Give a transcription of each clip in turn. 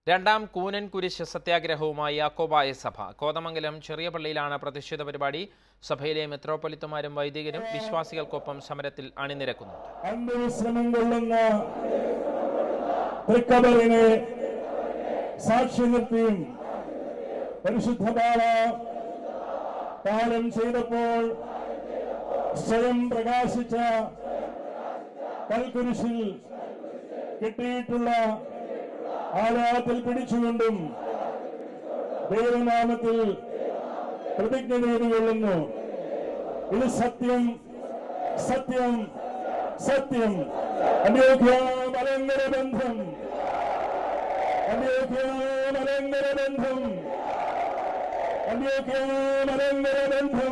രണ്ടാം കൂനൻ കുരിശ് സത്യാഗ്രഹവുമായി യാക്കോബായ സഭ കോതമംഗലം ചെറിയ പള്ളിയിലാണ് പ്രതിഷേധ പരിപാടി സഭയിലെ മെത്രോപൊലിത്തമാരും വൈദികരും വിശ്വാസികൾക്കൊപ്പം സമരത്തിൽ അണിനിരക്കുന്നുണ്ട് അന്ത്യവിശ്രമം കൊള്ളുന്ന തൃക്കബറിനെ സാക്ഷി നിർത്തിയും പരിശുദ്ധ ബാല കാലം ചെയ്തപ്പോൾ സ്വയം പ്രകാശിച്ച കൽക്കുരിശിൽ കിട്ടിയിട്ടുള്ള ആലാത്തിൽ പിടിച്ചുകൊണ്ടും ദൈവനാമത്തിൽ പ്രതിജ്ഞ ചെയ്തുകൊള്ളുന്നു ഇത് സത്യം സത്യം സത്യം അന്യോധ്യ മലങ്കര ബന്ധം അന്യോധ്യ മലങ്കര ബന്ധം അന്യോധ്യ മലങ്കര ബന്ധം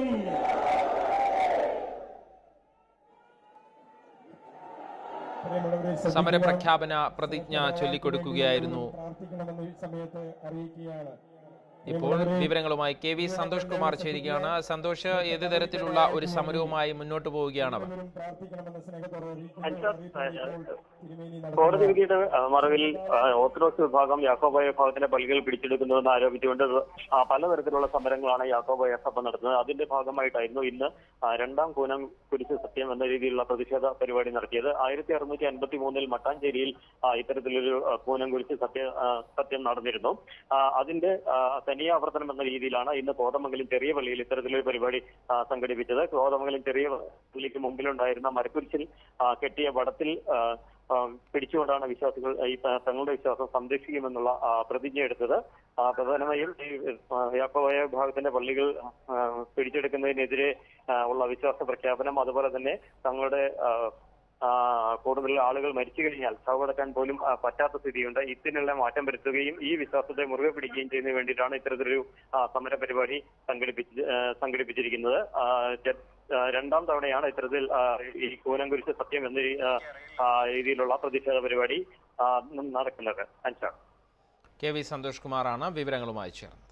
സമരപ്രഖ്യാപന പ്രതിജ്ഞ ചൊല്ലിക്കൊടുക്കുകയായിരുന്നു പ്രാർത്ഥിക്കണമെന്ന് ഈ സമയത്ത് അറിയിക്കുകയാണ് ഇപ്പോൾ വിവരങ്ങളുമായി കെ വി സന്തോഷ് കുമാർ ചേരുകയാണ് സന്തോഷ് ഏത് തരത്തിലുള്ള ഒരു സമരവുമായി മുന്നോട്ട് പോവുകയാണ് അവർ പ്രാർത്ഥിക്കണമെന്ന് സ്നേഹത്തോടെ അൻഷാദ്, കോടതി വിധിയുടെ ആ, മറവിൽ ആ, ഓർത്തഡോക്സ് വിഭാഗം യാക്കോബായ വിഭാഗത്തിന്റെ പള്ളികൾ പിടിച്ചെടുക്കുന്നുവെന്ന് ആരോപിച്ചുകൊണ്ട് ആ, പലതരത്തിലുള്ള സമരങ്ങളാണ് യാക്കോബായ സഭ നടത്തുന്നത് അതിന്റെ ഭാഗമായിട്ടായിരുന്നു ഇന്ന് ആ, രണ്ടാം കൂനം കുരിശ് സത്യം എന്ന രീതിയിലുള്ള പ്രതിഷേധ പരിപാടി നടത്തിയത് ആയിരത്തി അറുന്നൂറ്റി അൻപത്തി മൂന്നിൽ മട്ടാഞ്ചേരിയിൽ ആ, ഇത്തരത്തിലൊരു ആ, കൂനം കുരിശ് സത്യ ആ, സത്യം നടന്നിരുന്നു ആ, അതിന്റെ ആ, തനിയാവർത്തനം എന്ന രീതിയിലാണ് ഇന്ന് കോതമംഗലം ചെറിയ പള്ളിയിൽ ഇത്തരത്തിലൊരു പരിപാടി ആ, സംഘടിപ്പിച്ചത് കോതമംഗലം ചെറിയ പള്ളിക്ക് മുമ്പിലുണ്ടായിരുന്ന മരക്കുരിശിൽ ആ, കെട്ടിയ വടത്തിൽ ആ, ആ, പിടിച്ചുകൊണ്ടാണ് വിശ്വാസികൾ ഈ ത- തങ്ങളുടെ വിശ്വാസം സംരക്ഷിക്കുമെന്നുള്ള ആ, പ്രതിജ്ഞ എടുത്തത് ആ, പ്രധാനമായും ഈ ആ, യാക്കോബായ വിഭാഗത്തിന്റെ പള്ളികൾ ആ, പിടിച്ചെടുക്കുന്നതിനെതിരെ ആ, ഉള്ള വിശ്വാസ പ്രഖ്യാപനം അതുപോലെ തന്നെ തങ്ങളുടെ ആ, ആ, കൂടുതൽ ആളുകൾ മരിച്ചു കഴിഞ്ഞാൽ ശവമടക്കാൻ പോലും ആ, പറ്റാത്ത സ്ഥിതിയുണ്ട് ഇതിനുള്ള മാറ്റം വരുത്തുകയും ഈ വിശ്വാസത്തെ മുറുകെ പിടിക്കുകയും ചെയ്യുന്നതിന് വേണ്ടിയിട്ടാണ് ഇത്തരത്തിലൊരു ആ, സമര പരിപാടി സംഘടിപ്പിച്ച് ആ, സംഘടിപ്പിച്ചിരിക്കുന്നത് ആ, ജ- ആ, രണ്ടാം തവണയാണ് ഇത്തരത്തിൽ ആ, ഈ കൂനംകുരിശ് സത്യം എന്ന രീ- ആ, ആ, രീതിയിലുള്ള പ്രതിഷേധ പരിപാടി ആ, നടക്കുന്നത് അൻഷാ കെ വി സന്തോഷ് കുമാറാണ് വിവരങ്ങളുമായി ചേർന്നത്